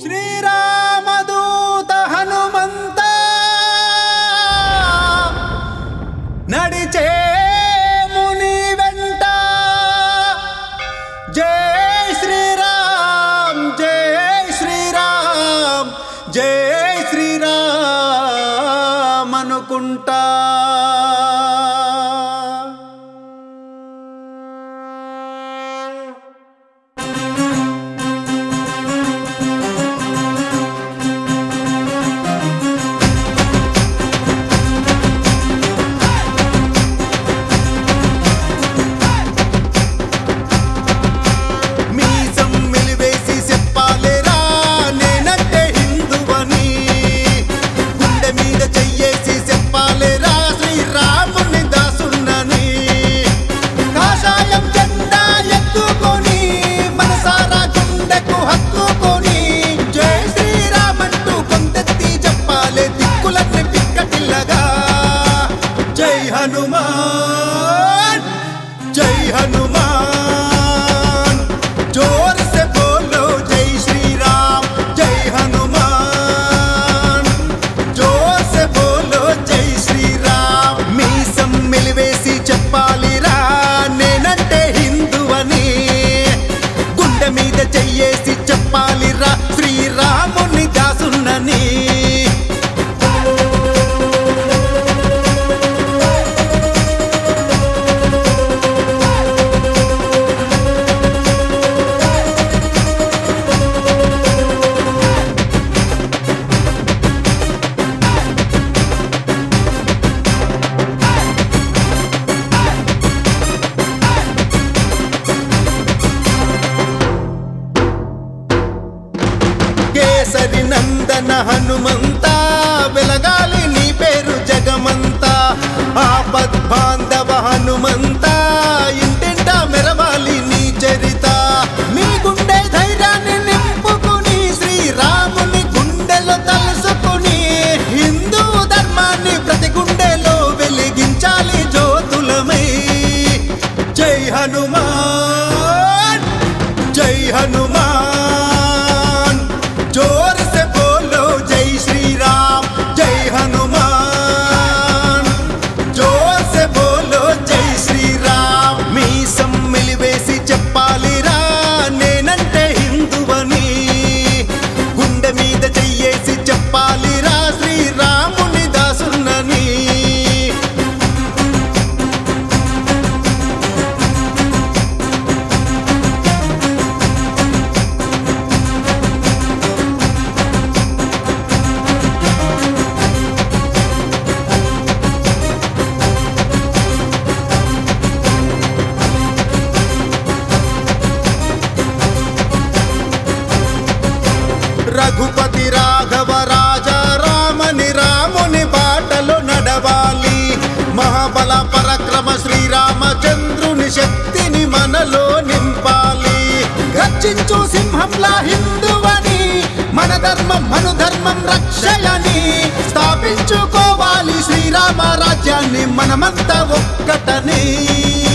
శ్రీరామదూత హనుమంత నడిచే ముని వెంట జై శ్రీరామ్ జై శ్రీరామ్ జై శ్రీరామ్ అనుకుంటా మీసం మెలివేసి చెప్పాలేరా నేనంటే హిందువని గుండె మీద చెయ్యేసి చెప్పాలేరా శ్రీరాముని దాసున్నని కాషాయం జెండా ఎత్తుకొని మనసారా గుండెకు హత్తుకొని జై శ్రీరామంటూ కొంతెత్తి చెప్పాలే దిక్కులన్నీ పిక్కటిల్లగా జై హనుమాన్ జై హనుమాన్ जोर से बोलो जय श्री राम जय हनुमान जोर से बोलो जय శ్రీ రామ్ మీసం మెలివేసి చెప్పాలిరా నేనంటే హిందువని గుండె మీద చెయ్యేసి చెప్పాలిరా శ్రీరాముని దాసున్నని కేసరి నందన హనుమంత వెలగాలి నీ పేరు జగమంత ఆపద్ బాంధవ హనుమంత ఇంటింట మెరవాలి నీ చరిత మీ గుండె ధైర్యాన్ని నింపుకుని శ్రీరాముని గుండెలో తలుసుకుని హిందూ ధర్మాన్ని ప్రతి గుండెలో వెలిగించాలి జ్యోతులమై జై హనుమాన్ జై హనుమాన్ जोर से बोलो जय श्री राम जय हनुमान जोर से बोलो जय श्री రామ్ మీసం మెలివేసి చెప్పాలిరా నేనంటే హిందువని గుండె మీద చెయ్యేసి చెప్పాలిరా శ్రీరాముని దాసున్నని రఘుపతి రాఘవ రాజా రామని రాముని బాటలో నడవాలి మహాబల పరక్రమ శ్రీరామచంద్రుని శక్తిని మనలో నింపాలి గర్జించు సింహంలా హిందువని మన ధర్మం మను ధర్మం రక్షయని స్థాపించుకోవాలి శ్రీరామ రాజ్యాన్ని మనమంతా ఒక్కటని